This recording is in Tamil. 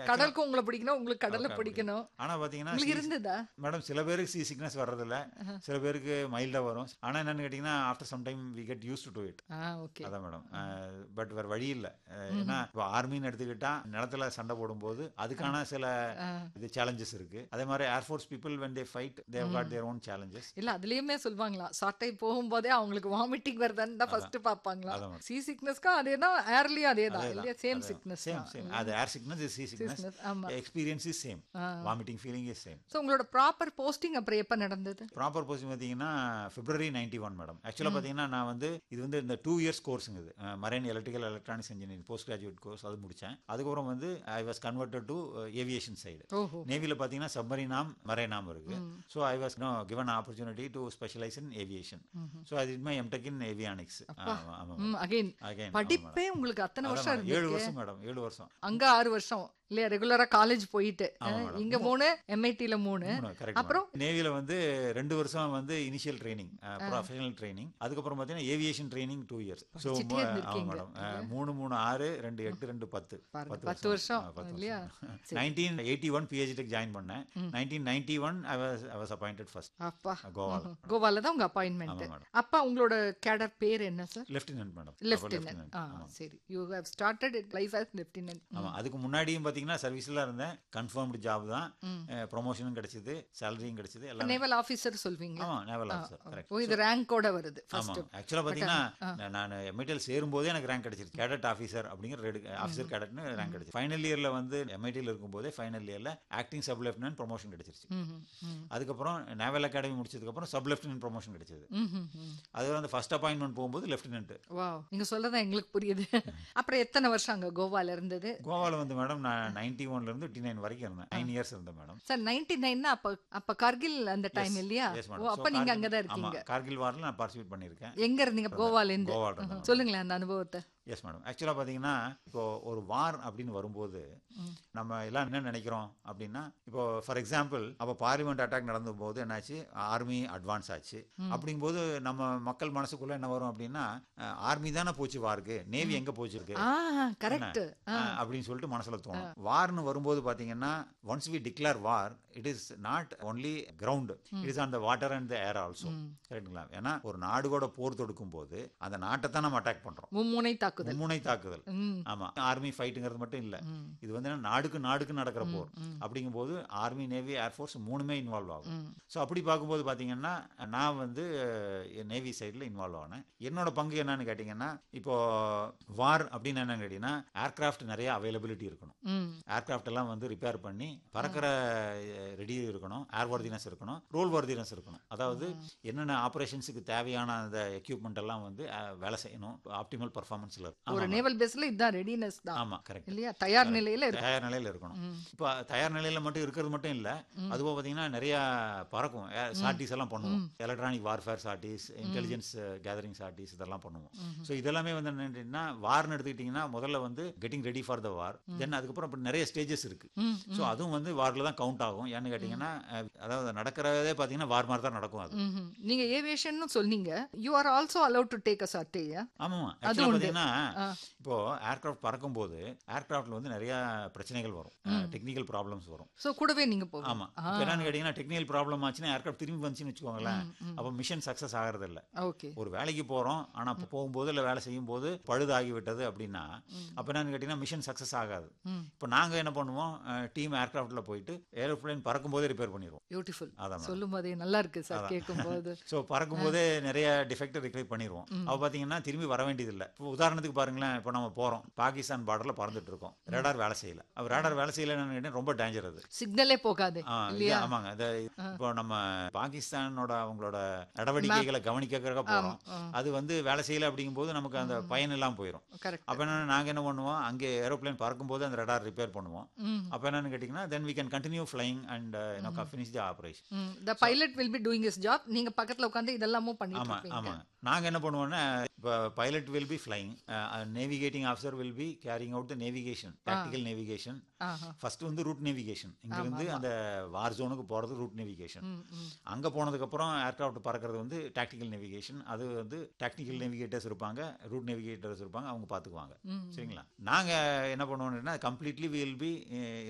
கடலுக்கும் உங்களை பிடிக்கணும் உங்களுக்கு கடலை கடல் பிடிக்கணும் ஆனா பாத்தீங்கன்னா உங்களுக்கு sea- இருந்ததா மேடம் சில பேருக்கு சி சிக்னஸ் வர்றதில்ல சில பேருக்கு மைல்டா வரும் ஆனா என்னன்னு கேட்டீங்கன்னா after some time we get use to it ah okay அதான் மேடம் பட் வேற வழி இல்ல அஹ், ஏன்னா இப்போ ஆர்மின்னு எடுத்துக்கிட்டா நிலத்துல சண்டை போடும்போது அதுக்கான சில இது சேலஞ்சஸ் இருக்கு அதே மாதிரி air force people when they fight they've got their own challenges இல்ல அதுலயுமே சொல்லுவாங்களா சாட்டை போகும்போதே அவங்களுக்கு வாமிட்டிங் வருதான்னு தான் ஃபர்ஸ்ட் பாப்பாங்களா அதான். சி சிக்னஸ்க்கு அதே தான் ஏர்லயும் அதே தான் இல்லையா சேம் சிக்னஸ் சேம் சேம் அது ஏர் சிக்னஸ் சி சிக்னஸ் Sickness, ஆமா. Experience is same vomiting feeling is same so உங்களோட ப்ராப்பர் போஸ்டிங் அப்புறம் எப்ப நடந்தது ப்ராப்பர் போஸ்டிங் பார்த்தீங்கன்னா பிப்ரவரி நைன்டி ஒன் மேடம் ஆக்சுவலாக பார்த்தீங்கன்னா நான் வந்து இது வந்து இந்த டூ இயர்ஸ் கோர்ஸுங்க இது marine electrical electronics engineering post graduate course அது முடித்தேன் அதுக்கப்புறம் வந்து I was converted to aviation side ஓஹோ நேவியில் பார்த்தீங்கன்னா சப்மரினாம் மரைனாம் இருக்கு so I was no given opportunity to specialise in aviation so அது இட்மை எம்டெக் இன் ஏவியானிக்ஸ் ஆமாம் ம் அகைன் அகைன் படிப்பே உங்களுக்கு அத்தனை வருஷம் ஏழு இருக்கு வருஷம் மேடம் ஏழு வருஷம் அங்க ஆறு வருஷம் இல்லையா ரெகுலரா காலேஜ் போயிட்டு இங்க மூணு எம்ஐடில மூணு கரெக்ட் அப்புறம் நேவியில் வந்து ரெண்டு வருஷம் வந்து இனிஷியல் ட்ரைனிங் ப்ரொஃபஷனல் ட்ரைனிங் அதுக்கப்புறம் பார்த்தீங்கன்னா aviation training two years so படிச்சிட்டே ஆமாம் இருந்திருக்கீங்க. மேடம் மூணு மூணு ஆறு ரெண்டு எட்டு ரெண்டு பத்து பாருங்க, பத்து வருஷம் இல்லையா? நைன்டீன் எயிட்டி ஒன் பிஹெச்டிக்கு ஜாயின் பண்ணேன் nineteen ninety one I was I was appointed first அப்பா கோவால கோவால தான் உங்க அப்பாயின்மெண்ட் ஆமா, மேடம். அப்பா உங்களோட கேடர் பேர் என்ன சார் லெஃப்டினன்ட் மேடம் லெப்டினன்ட் ஆ சரி you have started it life as lieutenant ஆமாம் அதுக்கு முன்னாடியும் பார்த்தீங்கன்னா சர்வீஸில் இருந்தேன் கன்ஃபார்ம்டு ஜாப் தான் ப்ரொமோஷனும் கிடைச்சிது சேலரியும் கிடைச்சிது எல்லாம் நேவல் ஆஃபீஸர் சொல்வீங்க ஆமாம் நேவல் ஆஃபீஸர் கரெக்ட் ஓ இது ரேங்கோட வருது ஃபர்ஸ்ட் ஆமாம் ஆக்சுவலாக பார்த்தீங்கன்னா நான் எம்ஐடியில் சேரும்போதே எனக்கு ரேங்க் கிடைச்சிருச்சு கேடட் ஆஃபீஸர் அப்படிங்கிற ரெடு ஆஃபீஸர் கேடட்னு ரேங்க் கிடைச்சு ஃபைனல் இயரில் வந்து எம்ஐடியில் இருக்கும்போதே ஃபைனல் இயரில் ஆக்டிங் சப் லெஃப்டினன்ட் ப்ரொமோஷன் கிடைச்சிருச்சு அதுக்கப்புறம் நேவல் அகாடமி முடிச்சதுக்கப்புறம் சப் லெஃப்டினன்ட் ப்ரொமோஷன் கிடைச்சது அது வந்து ஃபர்ஸ்ட் அப்பாயின்மெண்ட் போகும்போது லெஃப்டினன்ட் வாவ் நீங்க சொல்றதா எங்களுக்கு புரியுது அப்புறம் எத்தனை வருஷம் அங்க கோவால இருந்தது கோவாவில் வந்து மேடம் நான் நைன்டி ஒன்லேருந்து ஃபிஃப்டி நைன் வரைக்கும் இருந்தேன் நைன் இயர்ஸ் இருந்தேன் மேடம் சார் நைன்டி நைன்னா அப்ப அப்ப கார்கில் அந்த டைம் இல்லையா எஸ் ஓ மேடம் அப்ப நீங்க அங்கதான் இருக்கீங்க கார்கில் வாரில் நான் பார்ட்டிசிபேட் பண்ணியிருக்கேன் எங்க இருந்தீங்க கோவால இருந்து கோவால இருந்தேன் சொல்லுங்களேன் அந்த அனுபவத்தை எஸ் மேடம் ஆக்சுவலாக பார்த்தீங்கன்னா இப்போ ஒரு வார் அப்படின்னு வரும்போது நம்ம எல்லாம் என்ன நினைக்கிறோம் அப்படின்னா இப்போ ஃபார் எக்ஸாம்பிள் அப்போ பார்லிமெண்ட் அட்டாக் நடந்த போது என்னாச்சு ஆர்மி அட்வான்ஸ் ஆச்சு அப்படிங்கும்போது நம்ம மக்கள் மனசுக்குள்ள என்ன வரும் அப்படின்னா ஆர்மி தானே போச்சு வாருக்கு நேவி எங்க போச்சு இருக்கு ஆ கரெக்ட் அஹ், அப்படின்னு சொல்லிட்டு மனசுல தோணும் வார்னு வரும்போது பாத்தீங்கன்னா once we declare war it is not only ground it is on the water and the air also கரெக்டுங்களா ஏன்னா ஒரு நாடு கூட போர் தொடுக்கும் போது அந்த நாட்டை தான் நம்ம அட்டாக் பண்றோம் மும்முனை தாக்குதல் மும்முனை தாக்குதல் ம். ஆமா ஆர்மி ஃபைட்டுங்கிறது மட்டும் இல்ல இது வந்து என்ன, நாடுக்கு நாடுக்கு நடக்கிற போர் அப்படிங்கும்போது ஆர்மி நேவி ஏர்ஃபோர்ஸ் மூணுமே இன்வால்வ் ஆகும் ஸோ அப்படி பார்க்கும்போது பாத்தீங்கன்னா நான் வந்து நேவி சைடில் இன்வால்வ் ஆனேன் என்னோட பங்கு என்னன்னு கேட்டிங்கன்னா இப்போ வார் அப்படின்னு என்னன்னு கேட்டிங்கன்னா ஏர்கிராஃப்ட் நிறைய அவைலபிலிட்டி இருக்கணும் ம் ஏர்கிராஃப்ட் எல்லாம் வந்து ரிப்பேர் பண்ணி பறக்கிற ரெடி இருக்கணும் ஏர் வர்தினஸ் இருக்கணும் ரோல் வர்தினஸ் இருக்கணும் அதாவது என்னென்ன ஆப்ரேஷன்ஸுக்கு தேவையான அந்த எக்யூப்மெண்ட் எல்லாம் வந்து அஹ், வேலை செய்யணும் ஆப்டிமல் பர்ஃபார்மன்ஸில் ஒரு நேவல் பேஸ்ல இதுதான் ரெடினஸ் தான் ஆமா கரெக்ட் இல்லையா தயார் நிலையில இருக்கு தயார் நிலையில இருக்கணும் இப்போ தயார் நிலையில மட்டும் இருக்கிறது மட்டும் இல்ல அதுபோக பாத்தீங்கன்னா நிறைய பறக்கும் சாட்டிஸ் எல்லாம் பண்ணுவோம் electronic warfare sorties intelligence gathering sorties இதெல்லாம் பண்ணுவோம் ஸோ இதெல்லாமே வந்து என்னன்னா வார்னு எடுத்துக்கிட்டிங்கன்னா முதல்ல வந்து getting ready for the war then அதுக்கப்புறம் இப்ப நிறைய ஸ்டேஜஸ் இருக்கு ஸோ அதுவும் வந்து வார்ல தான் கவுண்ட் ஆகும் ஏன்னு கேட்டிங்கன்னா அஹ், அதாவது நடக்கிறதே பாத்தீங்கன்னா வார் மாதிரி தான் நடக்கும் அது ம்ஹும். நீங்க ஏவியேஷன் சொன்னீங்க you are also allowed to take a சர்டேயா ஆமாம் ஆக்சுவலாக பார்த்தீங்கன்னா இப்போ ஏர்கிராஃப்ட் பறக்கும்போது ஏர்கிராஃப்ட்ல வந்து நிறைய பிரச்சனைகள் வரும் டெக்னிக்கல் ப்ராப்ளம்ஸ் வரும் சோ கூடவே நீங்க போவீங்க ஆமா இப்ப என்னன்னு கேட்டீங்கன்னா டெக்னிக்கல் ப்ராப்ளம் ஆச்சுன்னா ஏர்கிராஃப்ட் திரும்பி வந்துச்சுன்னு வச்சுக்கோங்களேன் அப்போ மிஷன் சக்சஸ் ஆகிறது இல்ல ஓகே ஒரு வேலைக்கு போறோம் ஆனா இப்போ போகும்போது இல்ல வேலை செய்யும் போது பழுதாகி விட்டது அப்படின்னா அப்ப என்னன்னு கேட்டீங்கன்னா மிஷன் சக்சஸ் ஆகாது இப்போ நாங்க என்ன பண்ணுவோம் டீம் ஏர்கிராஃப்ட்ல போயிட்டு ஏரோப்ளேன் பறக்கும் போதே ரிப்பேர் பண்ணிடுவோம் பியூட்டிஃபுல் அதான் சொல்லும் போதே நல்லா இருக்கு சார் கேட்கும் போது ஸோ பறக்கும்போதே நிறைய டிஃபெக்ட் ரிக்ரை பண்ணிடுவோம் அப்போ பார்த்தீங்கன்னா திரும்பி வர வேண்டியதில்லை இப்போ உதாரணத்துக்கு பாருங்களேன் இப்போ நம்ம போகிறோம் பாகிஸ்தான் பார்டரில் பறந்துட்டு இருக்கோம் ரேடார் வேலை செய்யல அப்போ ரேடார் வேலை செய்யலைன்னு கேட்டா ரொம்ப டேஞ்சர் அது சிக்னலே போகாது ஆ, இது ஆமாங்க அது இப்போ நம்ம பாகிஸ்தானோட அவங்களோட நடவடிக்கைகளை கவனிக்கிறதுக்காக போறோம் அது வந்து வேலை செய்யல அப்படிங்கும்போது நமக்கு அந்த பயன் எல்லாம் போயிடும் கரெக்ட் அப்போ என்ன நாங்க என்ன பண்ணுவோம் அங்கே ஏரோப்ளேன் பறக்கும்போது அந்த ரடார் ரிப்பேர் பண்ணுவோம் ம். அப்போ என்னன்னு கேட்டிங்கன்னா then we can continue flying and you know finish the operation the pilot will be doing is job நீங்க பக்கத்துல உட்கார்ந்து இதெல்லாமும் பண்ணிட்டு ஆமா இருப்பீங்க ஆமாங்க நாங்க என்ன பண்ணுவோம்னா இப்போ pilot will be flying navigating officer will be carrying out the navigation practical navigation ஆஹா. ஃபர்ஸ்ட் வந்து ரூட் நேவிகேஷன் இங்க இருந்து அந்த வார் ஜோனுக்கு போறது ரூட் நேவிகேஷன் அங்க போனதுக்கு அப்புறம் ஏர்கிராஃப்ட் பறக்கிறது வந்து டாக்டிக்கல் நேவிகேஷன் அது வந்து டாக்டிக்கல் நேவிகேட்டர்ஸ் இருப்பாங்க ரூட் நேவிகேட்டர்ஸ் இருப்பாங்க அவங்க பாத்துக்குவாங்க சரிங்களா நாங்க என்ன பண்ணுவோம்னா கம்ப்ளீட்லி வில் பி